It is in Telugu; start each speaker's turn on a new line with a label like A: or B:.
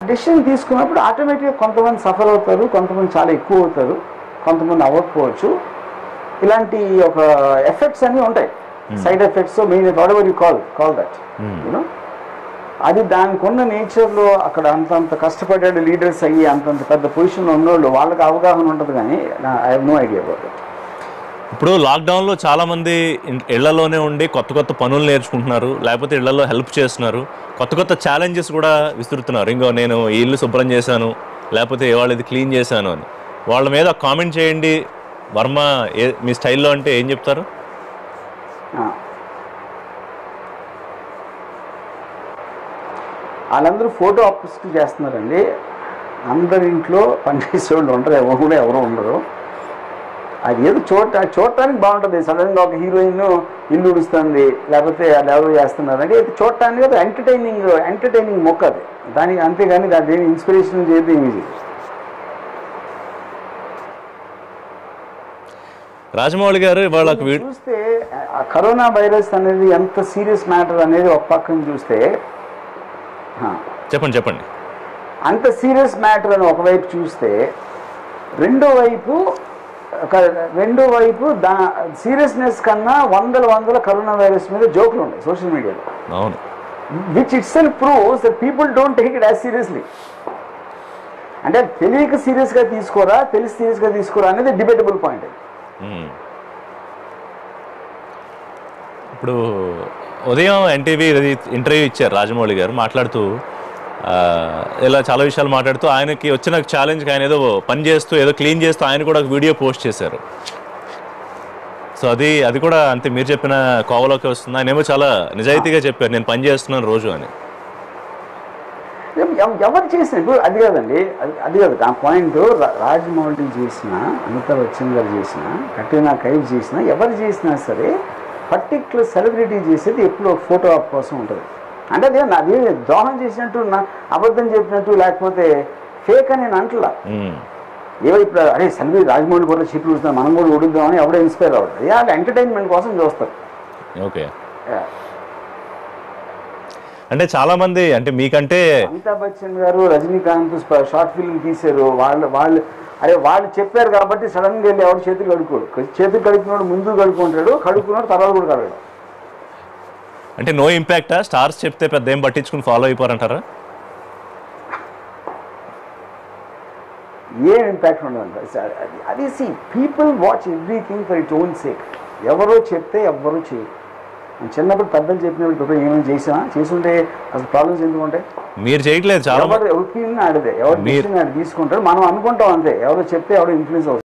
A: డెసిషన్ తీసుకున్నప్పుడు ఆటోమేటిక్గా కొంతమంది సఫర్ అవుతారు కొంతమంది చాలా ఎక్కువ అవుతారు కొంతమంది అవ్వకపోవచ్చు ఇలాంటి ఒక ఎఫెక్ట్స్ అన్నీ ఉంటాయి side effects main whatever you call call that you know అది దానికి ఉన్న నేచర్లో అక్కడ అంతంత కష్టపడ్డాడు లీడర్స్ అయ్యి అంతంత పెద్ద పొజిషన్లో ఉన్నోళ్ళు వాళ్ళకి అవగాహన ఉంటుంది కానీ I have no idea about it
B: ఇప్పుడు లాక్డౌన్లో చాలామంది ఇన్- ఇళ్లలోనే ఉండి కొత్త కొత్త పనులు నేర్చుకుంటున్నారు లేకపోతే ఇళ్లలో హెల్ప్ చేస్తున్నారు కొత్త కొత్త ఛాలెంజెస్ కూడా విసురుతున్నారు ఇంకో నేను ఈ ఇల్లు శుభ్రం చేశాను లేకపోతే ఇవాళ ఇది క్లీన్ చేశాను అని వాళ్ళ మీద కామెంట్ చేయండి వర్మ ఏ మీ స్టైల్లో అంటే ఏం చెప్తారు
A: వాళ్ళందరూ ఫోటో అప్స్ట్ చేస్తున్నారండి అందరి ఇంట్లో పనిచేసే వాళ్ళు ఉండరు ఎవరు కూడా ఎవరు ఉండరు అది ఏదో చూడ చూడటానికి బాగుంటుంది సడన్గా ఒక హీరోయిన్ ఇల్లు ఉడుస్తుంది లేకపోతే వాళ్ళు ఎవరు చేస్తున్నారు అంటే ఇది చూడటానికి అది ఎంటర్టైనింగ్ ఎంటర్టైనింగ్ మొక్క అది దానికి అంతేగాని దాని ఏమి ఇన్స్పిరేషన్ చేయదు ఏమి చేయదు
B: రాజమౌళి గారు ఇవాళ ఒక వీడియో
A: చూస్తే ఆ కరోనా వైరస్ అనేది ఎంత సీరియస్ మ్యాటర్ అనేది ఒక పక్కన చూస్తే ఆ,
B: చెప్పండి చెప్పండి
A: అంత సీరియస్ మ్యాటర్ అని ఒకవైపు చూస్తే రెండో వైపు ఒక రెండో వైపు దా సీరియస్నెస్ కన్నా వందల వందల కరోనా వైరస్ మీద జోకులు ఉంటాయి సోషల్ మీడియాలో
B: అవును
A: which itself proves that people don't take it as seriously అంటే తెలియక సీరియస్గా తీసుకోరా తెలిసి సీరియస్గా తీసుకోరా అనేది డిబేటబుల్ పాయింట్
B: మ్మ్. ఇప్పుడు ఉదయం ఎన్టీవీ ఇంటర్వ్యూ ఇచ్చారు రాజమౌళి గారు మాట్లాడుతూ ఆ, ఇలా చాలా విషయాలు మాట్లాడుతూ ఆయనకి వచ్చిన ఛాలెంజ్కి ఆయన ఏదో పని చేస్తూ ఏదో క్లీన్ చేస్తూ ఆయన కూడా ఒక వీడియో పోస్ట్ చేశారు సో అది అది కూడా అంతే మీరు చెప్పిన కోవలోకి వస్తుంది ఆయన ఏమో చాలా నిజాయితీగా చెప్పారు నేను పని చేస్తున్నాను రోజు అని
A: ఎవ- ఎవరు చేసిన ఇప్పుడు అది కాదండి అది అది కాదు ఆ పాయింట్ రాజమౌళి చేసిన అమితాబ్ బచ్చన్ గారు చేసిన కట్రీనా కైఫ్ చేసిన ఎవరు చేసినా సరే పర్టికులర్ సెలబ్రిటీ చేసేది ఎప్పుడు ఒక ఫోటో ఆప్ కోసం ఉంటుంది అంటే అదే అది ద్రోహం చేసినట్టు నా అబద్ధం చెప్పినట్టు లేకపోతే ఫేక్ అని నేను అంటలా
B: మ్మ్.
A: ఏవో ఇప్పుడు అరే సెలబ్రిటీ రాజమౌళి కూడా చెప్పి చూస్తున్నాం మనం కూడా ఉడుద్దామని ఎవడో ఇన్స్పైర్ అవ్వడు అది వాళ్ళు ఎంటర్టైన్మెంట్ కోసం చూస్తారు
B: ఓకే
A: Yeah.
B: అంటే చాలా మంది అంటే మీకంటే
A: అమితాబ్ బచ్చన్ గారు రజనీకాంత్ స్ప- షార్ట్ ఫిల్మ్ తీశారు వాళ్ళు వాళ్ళు అరే వాళ్ళు చెప్పారు కాబట్టి సడన్గా వెళ్ళి ఎవరు చేతులు కడుక్కోడు చేతులు కడుక్కున్నాడు ముందు కడుక్కుంటాడు కడుక్కున్నాడు తర్వాత కూడా కడగడు
B: అంటే నో ఇంపాక్టా స్టార్స్ చెప్తే పెద్ద ఏం పట్టించుకుని ఫాలో అయిపోరంటారా
A: ఏం ఇంపాక్ట్ ఉండదు అది- అది see people watch everything for it own sake ఎవరో చెప్తే ఎవ్వరూ చేయరు నేను చిన్నప్పుడు పెద్దలు చెప్పినప్పుడు ఇప్పుడు ఏమైనా చేసినా చేసుంటే అసలు ప్రాబ్లమ్స్ ఎందుకు ఉంటాయి
B: మీరు చేయట్లేదు చాలా మంది
A: ఎవరు ఒపీనియన్ ఆడితే ఎవరు
B: మీరు-
A: డిసిషన్ ఆడి తీసుకుంటారు మనం అనుకుంటాం అంతే ఎవరో చెప్తే ఎవరో ఇన్ఫ్లుయెన్స్ అవుతుంది